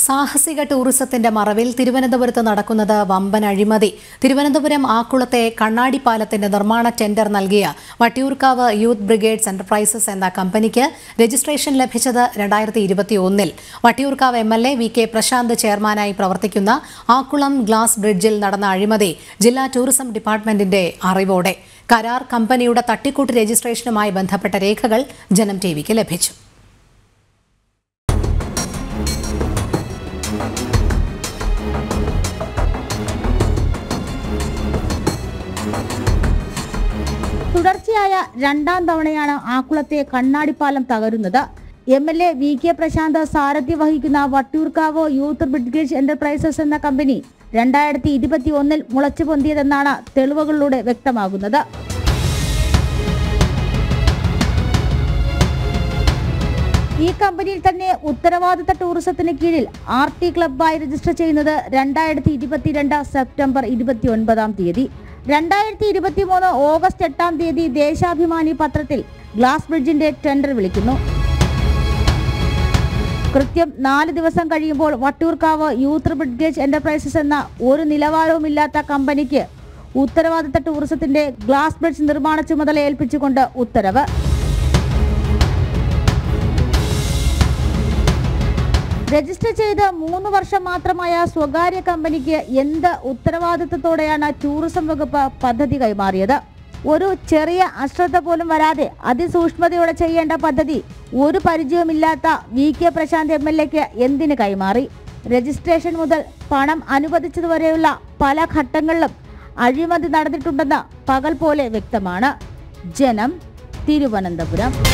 സാഹസിക ടൂറിസത്തിന്റെ മറവിൽ തിരുവനന്തപുരത്ത് നടക്കുന്നത് വമ്പൻ അഴിമതി തിരുവനന്തപുരം ആക്കുളത്തെ കണ്ണാടി പാലത്തിന്റെ നിർമ്മാണ ടെൻഡർ നൽകിയ വട്ടിയൂർക്കാവ് യൂത്ത് ബ്രിഗേഡ്സ് എന്റർപ്രൈസസ് എന്ന കമ്പനിക്ക് രജിസ്ട്രേഷൻ ലഭിച്ചത് രണ്ടായിരത്തി ഇരുപത്തിയൊന്നിൽ Vattiyoorkavu M L A V K Prashanth ചെയർമാനായി പ്രവർത്തിക്കുന്ന ആക്കുളം ഗ്ലാസ് ബ്രിഡ്ജിൽ നടന്ന അഴിമതി ജില്ലാ ടൂറിസം ഡിപ്പാർട്ട്മെന്റിന്റെ അറിവോടെ കരാർ കമ്പനിയുടെ തട്ടിക്കൂട്ട് രജിസ്ട്രേഷനുമായി ബന്ധപ്പെട്ട രേഖകൾ ജനം ടിവിക്ക് ലഭിച്ചു തുടർച്ചയായ രണ്ടാം തവണയാണ് ആക്കുളത്തെ കണ്ണാടിപ്പാലം തകരുന്നത് M L A V K Prashanth സാരഥ്യം വഹിക്കുന്ന വട്ടിയൂർക്കാവ് യൂത്ത് ബ്രിഡ്ഗേജ് എന്റർപ്രൈസസ് എന്ന കമ്പനി രണ്ടായിരത്തി ഇരുപത്തി ഒന്നിൽ മുളച്ചു പൊന്തിയതെന്നാണ് തെളിവുകളിലൂടെ വ്യക്തമാകുന്നത് ഈ കമ്പനിയിൽ തന്നെ ഉത്തരവാദിത്ത ടൂറിസത്തിന് കീഴിൽ ആർ ടി ക്ലബായി രജിസ്റ്റർ ചെയ്യുന്നത് രണ്ടായിരത്തി ഇരുപത്തിരണ്ട് സെപ്റ്റംബർ ഇരുപത്തി ഒൻപതാം തീയതി രണ്ടായിരത്തി ഇരുപത്തി മൂന്ന് ഓഗസ്റ്റ് എട്ടാം തീയതി ദേശാഭിമാനി പത്രത്തിൽ ഗ്ലാസ് ബ്രിഡ്ജിന്റെ ടെൻഡർ വിളിക്കുന്നു കൃത്യം നാല് ദിവസം കഴിയുമ്പോൾ വട്ടിയൂർക്കാവ് യൂത്ത് ബ്രിഡ്ഗേജ് എന്റർപ്രൈസസ് എന്ന ഒരു നിലവാരവുമില്ലാത്ത കമ്പനിക്ക് ഉത്തരവാദിത്ത ടൂറിസത്തിന്റെ ഗ്ലാസ് ബ്രിഡ്ജ് നിർമ്മാണ ചുമതല ഏൽപ്പിച്ചുകൊണ്ട് ഉത്തരവ് രജിസ്റ്റർ ചെയ്ത് മൂന്ന് വർഷം മാത്രമായ സ്വകാര്യ കമ്പനിക്ക് എന്ത് ഉത്തരവാദിത്തത്തോടെയാണ് ടൂറിസം വകുപ്പ് പദ്ധതി കൈമാറിയത് ഒരു ചെറിയ അശ്രദ്ധ പോലും വരാതെ അതിസൂക്ഷ്മതയോടെ ചെയ്യേണ്ട പദ്ധതി ഒരു പരിചയവുമില്ലാത്ത V K Prashanth M L എക്ക് എന്തിന് കൈമാറി രജിസ്ട്രേഷൻ മുതൽ പണം അനുവദിച്ചതുവരെയുള്ള പല ഘട്ടങ്ങളിലും അഴിമതി നടന്നിട്ടുണ്ടെന്ന് പകൽ പോലെ വ്യക്തമാണ് ജനം തിരുവനന്തപുരം